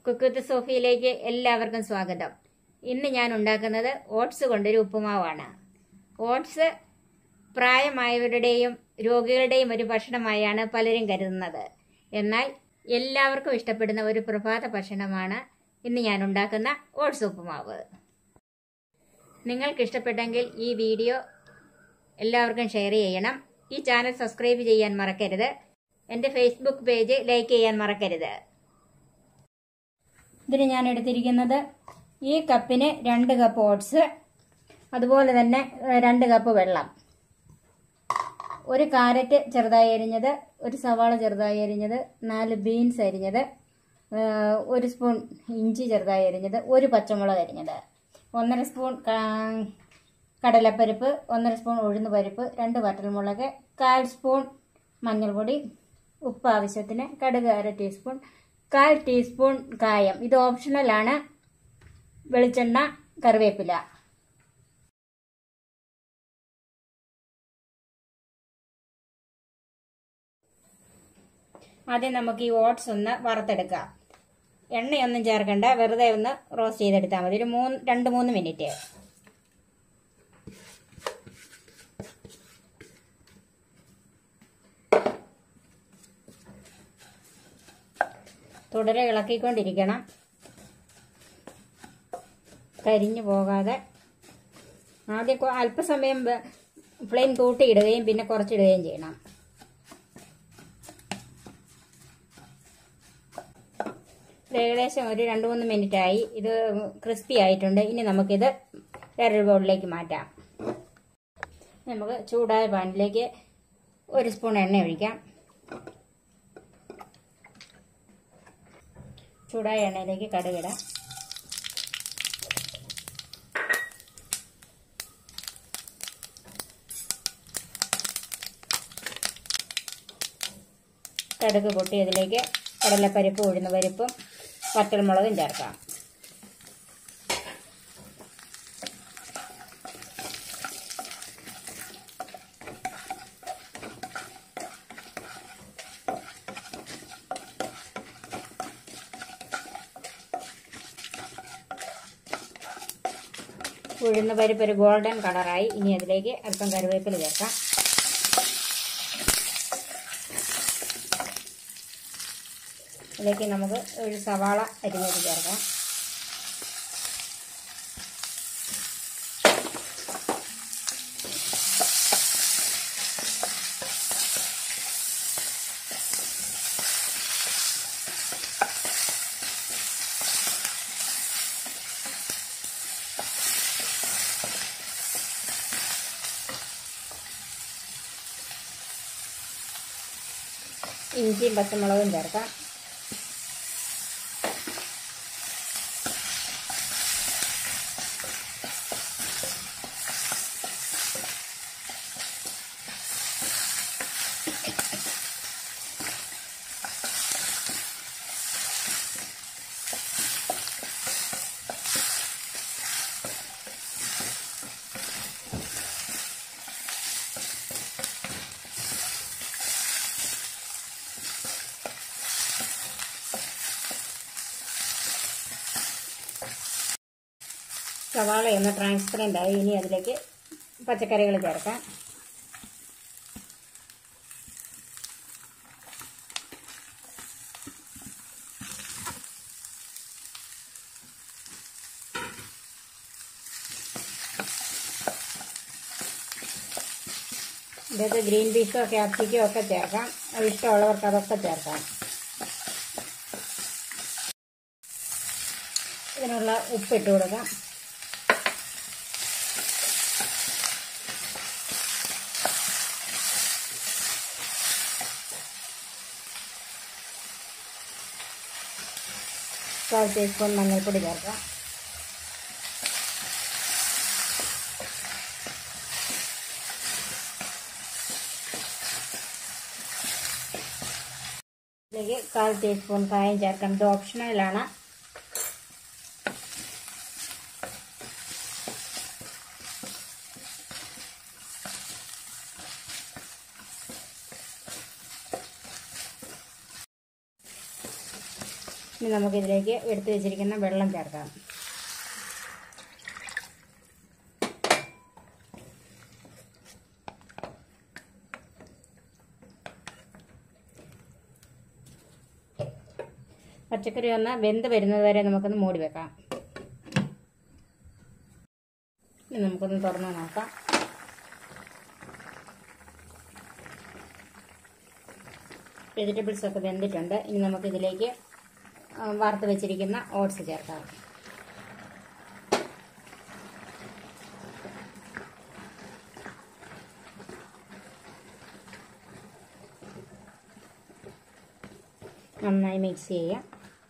കുക്കുത്ത് സോഫിയിലേക്ക് എല്ലാവർക്കും സ്വാഗതം ഇന്ന് ഞാൻ ഉണ്ടാക്കുന്നത് ഓട്സ് കൊണ്ടൊരു ഉപ്പുമാവാണ് ഓട്സ് പ്രായമായവരുടെയും രോഗികളുടെയും ഒരു ഭക്ഷണമായാണ് പലരും കരുതുന്നത് എന്നാൽ എല്ലാവർക്കും ഇഷ്ടപ്പെടുന്ന ഒരു പ്രഭാത ഭക്ഷണമാണ് ഇന്ന് ഞാൻ ഉണ്ടാക്കുന്ന ഓട്സ് ഉപ്പുമാവ് നിങ്ങൾക്ക് ഇഷ്ടപ്പെട്ടെങ്കിൽ ഈ വീഡിയോ എല്ലാവർക്കും ഷെയർ ചെയ്യണം ഈ ചാനൽ സബ്സ്ക്രൈബ് ചെയ്യാൻ മറക്കരുത് എൻ്റെ ഫേസ്ബുക്ക് പേജ് ലൈക്ക് ചെയ്യാൻ മറക്കരുത് ഇതിന് ഞാൻ എടുത്തിരിക്കുന്നത് ഈ കപ്പിന് രണ്ട് കപ്പ് ഓട്സ് അതുപോലെ തന്നെ ഏഹ്, രണ്ട് കപ്പ് വെള്ളം ഒരു കാരറ്റ് ചെറുതായി അരിഞ്ഞത് ഒരു സവാള ചെറുതായി അരിഞ്ഞത് നാല് ബീൻസ് അരിഞ്ഞത് ഏഹ്, ഒരു സ്പൂൺ ഇഞ്ചി ചെറുതായി അരിഞ്ഞത് ഒരു പച്ചമുളക് അരിഞ്ഞത് ഒന്നര സ്പൂൺ കാ- കടലപ്പരിപ്പ് ഒന്നര സ്പൂൺ ഉഴുന്ന് പരിപ്പ് രണ്ട് വറ്റൽമുളക് കാൽ സ്പൂൺ മഞ്ഞൾപ്പൊടി ഉപ്പ് ആവശ്യത്തിന് കടുക് അര ടീസ്പൂൺ കാൽ ടീസ്പൂൺ കായം ഇത് ഓപ്ഷണലാണ് വെളിച്ചെണ്ണ കറിവേപ്പില ആദ്യം നമുക്ക് ഈ ഓട്സ് ഒന്ന് വറുത്തെടുക്കാം എണ്ണയൊന്നും ചേർക്കണ്ട വെറുതെ ഒന്ന് റോസ്റ്റ് ചെയ്തെടുത്താൽ മതി ഒരു മൂന്ന് രണ്ട് മൂന്ന് മിനിറ്റ് തുടരെ ഇളക്കിക്കൊണ്ടിരിക്കണം കരിഞ്ഞു പോകാതെ ആദ്യം കൊ- അല്പസമയം വെ- ഫ്ലെയിം കൂട്ടിയിടുകയും പിന്നെ കുറച്ചിടുകയും ചെയ്യണം ഇത് ഏകദേശം ഒരു രണ്ട് മൂന്ന് മിനിറ്റ് ആയി ഇത് ക്രിസ്പി ആയിട്ടുണ്ട് ഇനി നമുക്കിത് വേറൊരു ബൗളിലേക്ക് മാറ്റാം നമുക്ക് ചൂടായ പാനിലേക്ക് ഒരു സ്പൂൺ എണ്ണ ഒഴിക്കാം ചൂടായ എണ്ണയിലേക്ക് കടുകിടാം കടുക് പൊട്ടി അതിലേക്ക് കടലപ്പരിപ്പ് ഉഴുന്ന പരിപ്പും വറ്റൽമുളകും ചേർക്കാം ഉഴുന്ന പരിപ്പ് ഒരു ഗോൾഡൻ കളറായി ഇനി അതിലേക്ക് അല്പം കറിവേപ്പില ചേർക്കാം ഇതിലേക്ക് നമുക്ക് ഒരു സവാള അരിഞ്ഞത് ചേർക്കാം ഇഞ്ചിയും പച്ചമുളകും ചേർക്കാം സവാള ഒന്ന് ട്രാൻസ്പെറൻ്റ് ആയി ഇനി അതിലേക്ക് പച്ചക്കറികൾ ചേർക്കാം ഇതിലേക്ക് ഗ്രീൻ പീസോ ക്യാപ്സിക്കോ ഒക്കെ ചേർക്കാം അത് ഇഷ്ടമുള്ളവർക്ക് അതൊക്കെ ചേർക്കാം ഇതിനുള്ള ഉപ്പിട്ട് കൊടുക്കാം കാൽ ടീസ്പൂൺ മഞ്ഞൾപ്പൊടി ചേർക്കാം ഇതിലേക്ക് കാൽ ടീസ്പൂൺ കായം ചേർക്കണം ഇത് ഓപ്ഷണലാണ് ഇനി നമുക്കിതിലേക്ക് എടുത്തു വെച്ചിരിക്കുന്ന വെള്ളം ചേർക്കാം പച്ചക്കറി ഒന്ന് വെന്ത് വരുന്നത് വരെ നമുക്കൊന്ന് മൂടി വെക്കാം ഇനി നമുക്കൊന്ന് തുറന്ന് നോക്കാം വെജിറ്റബിൾസ് ഒക്കെ വെന്തിട്ടുണ്ട് ഇനി നമുക്കിതിലേക്ക് ആ, വറുത്ത് വെച്ചിരിക്കുന്ന ഓട്സ് ചേർക്കാം നന്നായി മിക്സ് ചെയ്യാം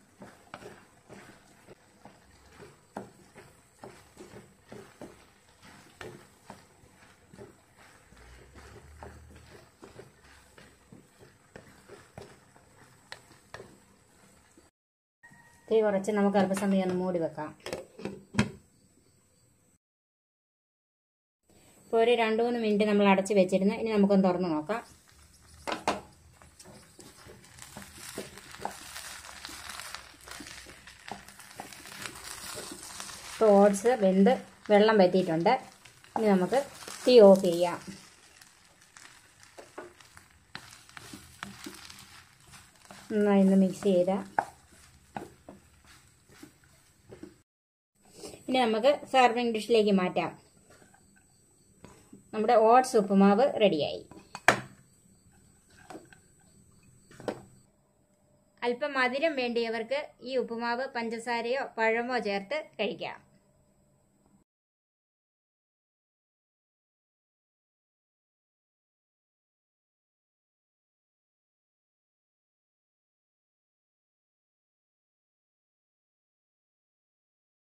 തീ കുറച്ച് നമുക്ക് അല്പസമയം ഒന്ന് മൂടി വെക്കാം ഇപ്പോൾ ഒരു രണ്ട് മൂന്ന് മിനിറ്റ് നമ്മൾ അടച്ച് വെച്ചിരുന്നു ഇനി നമുക്കൊന്ന് തുറന്ന് നോക്കാം ഇപ്പോൾ ഓട്സ് വെന്ത് വെള്ളം വറ്റിയിട്ടുണ്ട് ഇനി നമുക്ക് തീ ഓഫ് ചെയ്യാം നന്നായി ഒന്ന് മിക്സ് ചെയ്താൽ ഇനി നമുക്ക് സർവിങ് ഡിഷിലേക്ക് മാറ്റാം നമ്മുടെ ഓട്സ് ഉപ്പുമാവ് റെഡിയായി അല്പം മധുരം വേണ്ടിയവർക്ക് ഈ ഉപ്പുമാവ് പഞ്ചസാരയോ പഴമോ ചേർത്ത് കഴിക്കാം